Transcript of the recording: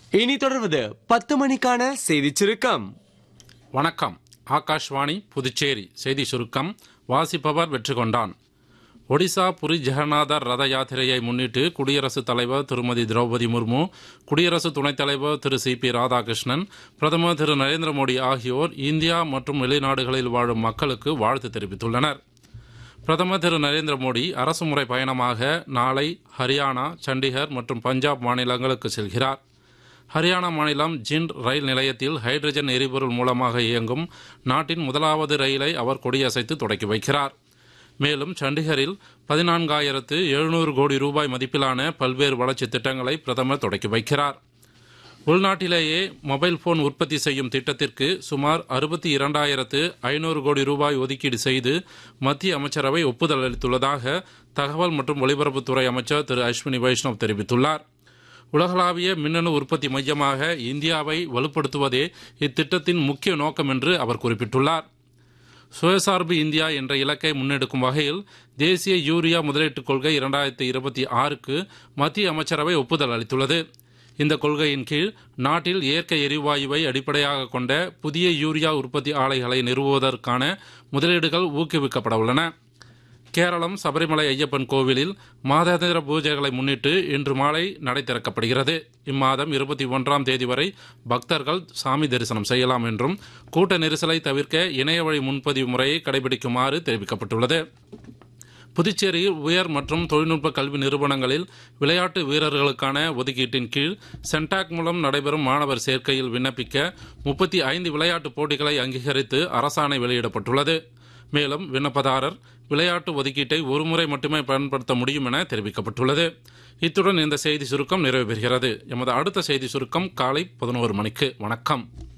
இனி தொடர்வது பத்து மணிக்கான செய்திச் சுருக்கம் வணக்கம் ஆகாஷ்வாணி புதுச்சேரி செய்தி சுருக்கம் வாசிப்பவர் வெற்றி கொண்டான் ஒடிசா புரி ஜெகநாதர் ரத யாத்திரையை முன்னிட்டு குடியரசுத் தலைவர் திருமதி திரௌபதி முர்மு குடியரசு துணைத் தலைவர் திரு சி பி ராதாகிருஷ்ணன் பிரதமர் திரு நரேந்திர மோடி ஆகியோர் இந்தியா மற்றும் வெளிநாடுகளில் வாழும் மக்களுக்கு வாழ்த்து தெரிவித்துள்ளனர் பிரதமர் திரு நரேந்திர மோடி அரசுமுறை பயணமாக நாளை ஹரியானா சண்டிகர் மற்றும் பஞ்சாப் மாநிலங்களுக்கு செல்கிறார் ஹரியானா மாநிலம் ஜிண்ட் ரயில் நிலையத்தில் ஹைட்ரஜன் எரிபொருள் மூலமாக இயங்கும் நாட்டின் முதலாவது ரயிலை அவர் கொடியசைத்து தொடக்கி வைக்கிறார் மேலும் சண்டிகரில் பதினான்காயிரத்து எழுநூறு கோடி ரூபாய் மதிப்பிலான பல்வேறு வளர்ச்சித் திட்டங்களை பிரதமர் தொடக்கி வைக்கிறார் உள்நாட்டிலேயே மொபைல் போன் உற்பத்தி செய்யும் திட்டத்திற்கு சுமார் அறுபத்தி இரண்டாயிரத்து ஐநூறு கோடி ரூபாய் ஒதுக்கீடு செய்து மத்திய அமைச்சரவை ஒப்புதல் அளித்துள்ளதாக தகவல் மற்றும் ஒலிபரப்புத்துறை அமைச்சர் திரு அஸ்வினி வைஷ்ணவ் தெரிவித்துள்ளார் உலகளாவிய மின்னணு உற்பத்தி மையமாக இந்தியாவை வலுப்படுத்துவதே இத்திட்டத்தின் முக்கிய நோக்கம் என்று அவர் குறிப்பிட்டுள்ளார் சுயசார்பு இந்தியா என்ற இலக்கை முன்னெடுக்கும் வகையில் தேசிய யூரியா முதலீட்டுக் கொள்கை இரண்டாயிரத்தி இருபத்தி ஆறுக்கு மத்திய அமைச்சரவை ஒப்புதல் அளித்துள்ளது இந்த கொள்கையின் கீழ் நாட்டில் இயற்கை எரிவாயுவை அடிப்படையாக கொண்ட புதிய யூரியா உற்பத்தி ஆலைகளை நிறுவுவதற்கான முதலீடுகள் ஊக்குவிக்கப்பட உள்ளன கேரளம் சபரிமலை ஐயப்பன் கோவிலில் மாதாந்திர பூஜைகளை முன்னிட்டு இன்று மாலை நடை திறக்கப்படுகிறது இம்மாதம் இருபத்தி ஒன்றாம் தேதி வரை பக்தர்கள் சாமி தரிசனம் செய்யலாம் என்றும் கூட்ட நெரிசலை தவிர்க்க இணைய வழி முன்பதிவு முறையை கடைபிடிக்குமாறு தெரிவிக்கப்பட்டுள்ளது புதுச்சேரியில் உயர் மற்றும் தொழில்நுட்ப கல்வி நிறுவனங்களில் விளையாட்டு வீரர்களுக்கான ஒதுக்கீட்டின் கீழ் சென்டாக் மூலம் நடைபெறும் மாணவர் சேர்க்கையில் விண்ணப்பிக்க முப்பத்தி ஐந்து விளையாட்டுப் போட்டிகளை அங்கீகரித்து அரசாணை வெளியிடப்பட்டுள்ளது மேலும் விண்ணப்பதாரர் விளையாட்டு ஒதுக்கீட்டை ஒருமுறை மட்டுமே பயன்படுத்த முடியும் என தெரிவிக்கப்பட்டுள்ளது இத்துடன் இந்த செய்தி சுருக்கம் நிறைவு பெறுகிறது எமது அடுத்த செய்தி சுருக்கம் காலை பதினோரு மணிக்கு வணக்கம்